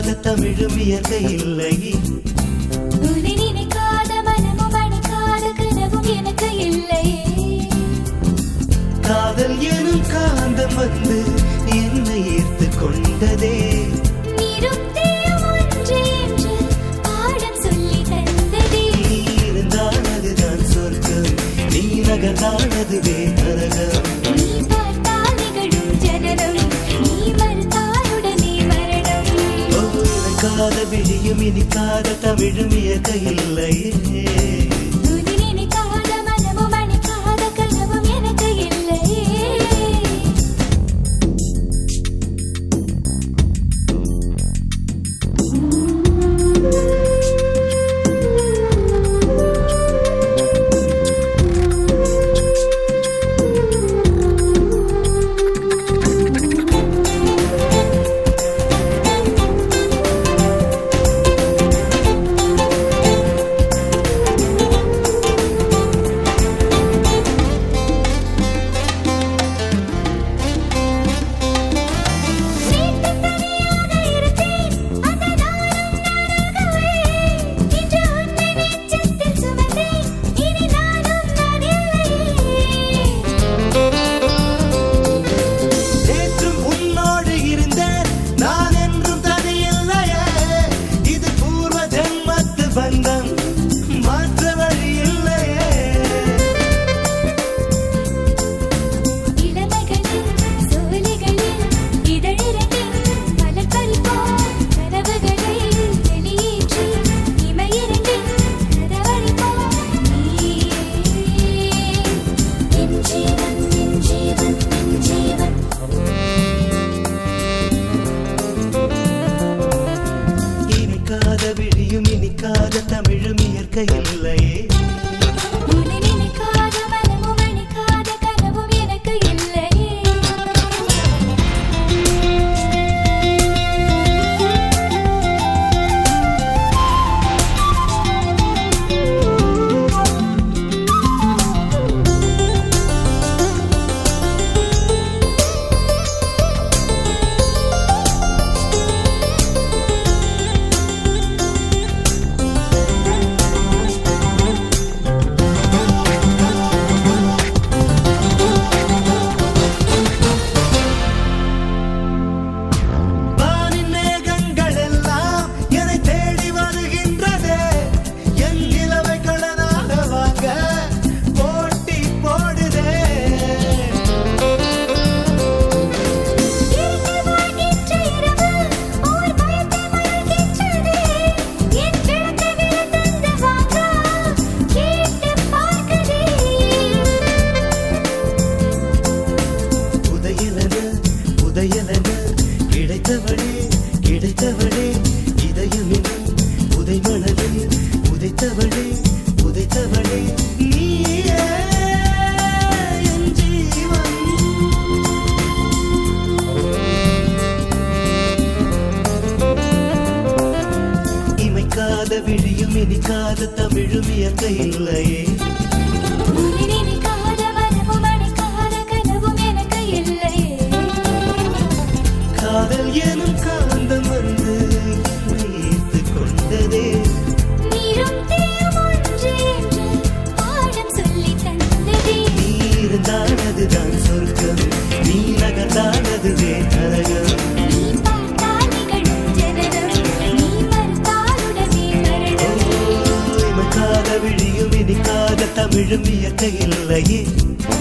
இனிக்காத தமிழும் இயற்கை இல்லையே உன்னை நினைக்காத மனமும் அணைக்காத கனவும் எனக்கு இல்லையே காதல் எனும் காந்தம் வந்து என்னை ஈர்த்து கொண்டதே நீரும் தீயும் ஒன்று என்று பாடம் சொல்லி தந்ததே நீ இருந்தால் அதுதான் சொர்க்கம் நீ நகர்ந்தால் அதுவே நரகம் நீ பார்த்தால் நிகழும் ஜனனம் நீ மறுத்தால் உடனே மரணம் காத விழியும் இனிக்காத தமிழும் இயற்கை இல்லையே உன்னை நினைக்காத மனமும் அணைக்காத கனவும் எனக்கு இல்லையே வீட்டு தனியாக இருந்தேன் அந்த நாளும் நானாகவே இன்று உன்னை நெஞ்சத்தில் சுமந்தேன் இனி நானும் நான் இல்லையே நேற்றும் உன்னோடு இருந்தேன் நான் என்றும் தனியில்லையே இது பூர்வ ஜென்மத்து பந்தம் மாற்ற வழி இல்லையே இளமைகளில் சோலைகளில் இதழிரண்டில் மலர் பறிப்போம் கனவுகளை வெளியேற்றி இமையிரண்டில் கதவழிப்போம் நீயே என் ஜீவன் என் ஜீவன் என் ஜீவன் இனிக்காத விழியும் இனிக்காத தமிழும் இயற்கை இல்லையே உன்னை நினைக்காத மனமும் அணைக்காத கனவும் எனக்கு இல்லையே வானின் மேகங்கள் எல்லாம் என்னை தேடி வருகின்றதே என் நிலவை கடனாக வாங்க போட்டி போடுதே இருட்டில் வாழ்கின்ற இரவு ஓர் பயத்தை மயக்கின்றதே என் விளக்கை விழுந்தந்து வாங்க கேட்டு பார்க்குதே உதயலன உதயலன கிடைத்தவளே கிடைத்தவளே இதயமெனும் உதை மணலில் உதைத்தவளே உதைத்தவளே நீயே என் ஜீவன் இமைக்காத விழியும் இனிக்காத தமிழும் இயற்கை இல்லையே உன்னை நினைக்காத மனமும் அணைக்காத கனவும் எனக்கு இல்லையே காதல் எனும் காந்தம் வந்து என்னை ஈர்த்துக் கொண்டதே நீரும் தீயும் ஒன்று என்று பாடம் சொல்லி தந்ததே நீ இருந்தால் அதுதான் சொர்க்கம் நீ நகர்ந்தால் அதுவே நரகம் நீ பார்த்தால் நிகழும் ஜனனம் நீ மறுத்தால் உடனே மரணம் இமைக்காத விழியும் இனிக்காத தமிழும் இயற்கை இல்லையே